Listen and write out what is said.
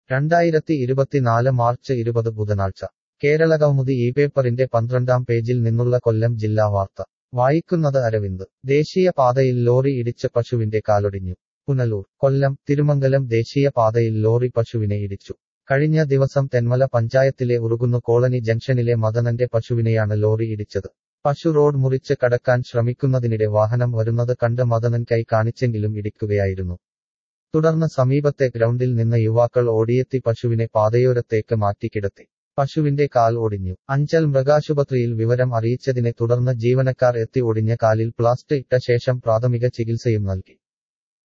രണ്ടായിരത്തി ഇരുപത്തിനാല് മാർച്ച് ഇരുപത് ബുധനാഴ്ച കേരള കൗമുദി ഈ പേപ്പറിന്റെ പന്ത്രണ്ടാം പേജിൽ നിന്നുള്ള കൊല്ലം ജില്ലാ വാർത്ത വായിക്കുന്നത് അരവിന്ദ് ദേശീയ പാതയിൽ ലോറി ഇടിച്ച് പശുവിന്റെ കാലൊടിഞ്ഞു പുനലൂർ കൊല്ലം തിരുമംഗലം ദേശീയ പാതയിൽ ലോറി പശുവിനെ ഇടിച്ചു കഴിഞ്ഞ ദിവസം തെന്മല പഞ്ചായത്തിലെ ഉറുകുന്നു കോളനി ജംഗ്ഷനിലെ മദനന്റെ പശുവിനെയാണ് ലോറി ഇടിച്ചത് പശു റോഡ് മുറിച്ച് കടക്കാൻ ശ്രമിക്കുന്നതിനിടെ വാഹനം വരുന്നത് കണ്ട് മദനൻ കൈ കാണിച്ചെങ്കിലും ഇടിക്കുകയായിരുന്നു തുടർന്ന് സമീപത്തെ ഗ്രൗണ്ടിൽ നിന്ന് യുവാക്കൾ ഓടിയെത്തി പശുവിനെ പാതയോരത്തേക്ക് മാറ്റിക്കിടത്തി പശുവിന്റെ കാൽ ഒടിഞ്ഞു അഞ്ചൽ മൃഗാശുപത്രിയിൽ വിവരം അറിയിച്ചതിനെ തുടർന്ന് ജീവനക്കാർ എത്തി ഒടിഞ്ഞ കാലിൽ പ്ലാസ്റ്റ് ഇട്ട ശേഷം പ്രാഥമിക ചികിത്സയും നൽകി